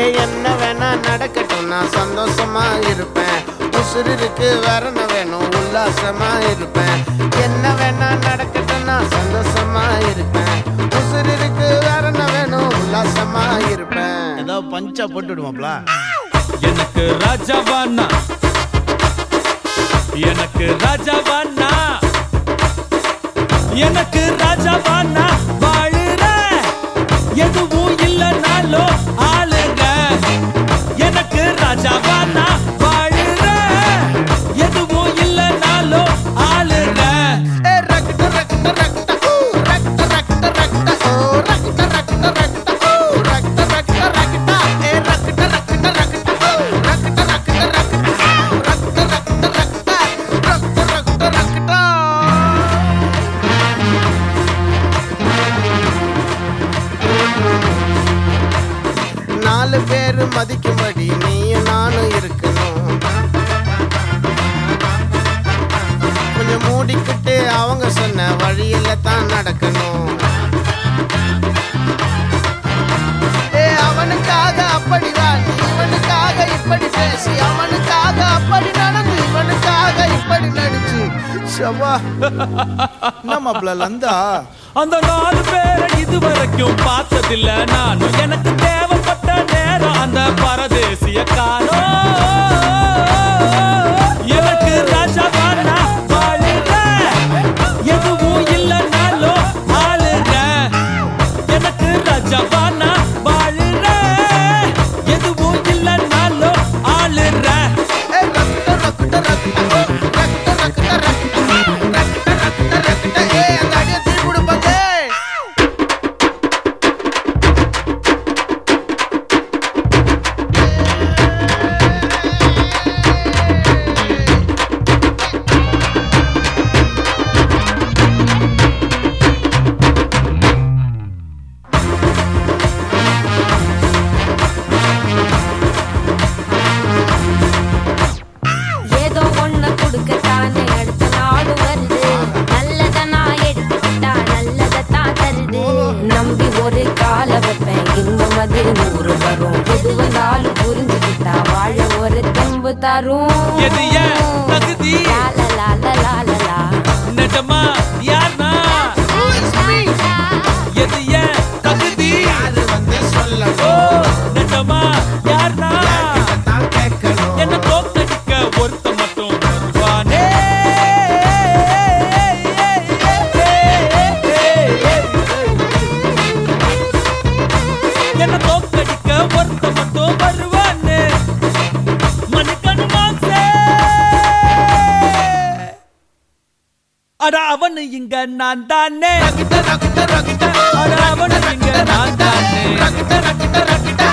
ஏ என்ன வேணா நடக்கட்டும் நான் சந்தோஷமா இருப்பேன் உசுறு இருக்கு வேற என்ன வேணும் உல்லாசமா இருப்பேன் என்ன வேணா நடக்கட்டும் நான் சந்தோஷமா இருப்பேன் உசுறு இருக்கு வேற என்ன வேணும் உல்லாசமா இருப்பேன் ஏதாவது பஞ்சா போட்டு விடுவாப்ல எனக்கு ராஜாவானா எனக்கு ராஜாவானா எனக்கு ராஜாவானா வாழுற எதுவும் இல்லைனாலும் ஆளுங்க எனக்கு ராஜாவானா வாழுற எதுவும் இல்லைனாலும் ஆளுங்க ஏ ரக்ட ரக்ட ரக்ட ஊ ரக்ட ரக்ட ரக்ட ஓ ரக்ட ரக்ட ரக்ட ஊ ரக்ட ரக்ட ரக்ட ஏ ரக்ட ரக்ட ரக்ட ஓ ரக்ட ரக்ட ரக்ட ரக்ட ரக்ட ரக்ட ரக்ட ரக்ட ரக்ட நாலு பேரு மதிக்கும்படி நீயும் நானும் இருக்கணும் கொஞ்சம் மூடிக்கிட்டு அவங்க சொன்ன வழியில தான் நடக்கணும் ஏ அவனுக்காக அப்படி வாடி இவனுக்காக இப்படி பேசி அவனுக்காக அப்படி நடந்து இவனுக்காக இப்படி நடிச்சு ஷவா என்ன மாப்ள லந்தா அந்த நாலு பேரை இதுவரைக்கும் பார்த்ததில்ல நானும் எனக்கு தேவைப்பட்ட நேரம் அந்த பரதேசிய காணோம் எனக்கு ராஜாவானா வாழுற எதுவும் இல்லைனாலும் ஆளுங்க எனக்கு ராஜாவானா வாழுற எதுவும் இல்லைனாலும் ஆளுற ஏ ரக்ட ரக்ட ரக்ட ஓ ரக்ட ரக்ட ரக்ட ரக்ட ரக்ட ரக்ட ஏ அந்த அடியை தீ கொடுப்பாங்க ஏதோ ஒண்ணு கொடுக்கத்தானே அடுத்த நாடு வருது நல்லத நான் எடுத்துக்கிட்டா நல்லதத்தான் தருது நம்பி ஒரு கால வைப்பேன் இன்பம் அது நூறு வரும் எது வந்தாலும் புரிஞ்சுக்கிட்டா வாழ ஒரு தெம்பு தரும் எது ஏன் தகுதி? லா, லா, லா, லா, லா, லா. நிஜமா யார்னா எது ஏன் தகுதி அது வந்து ஓ சொல்லணும் நிஜமா யார்னா நான் கேட்கணும் என்ன தோக்கடிக்க ஒருத்த மட்டும் வருவானே என்ன தோக்கடிக்க ஒருத்த மட்டும் வருவானே மணிக்கணு மாசே அட அவனு இங்க நான் தானே ரக்ட ரக்ட ரக்ட அட அவனு இங்க நான் தானே ரக்ட ரக்ட ரக்ட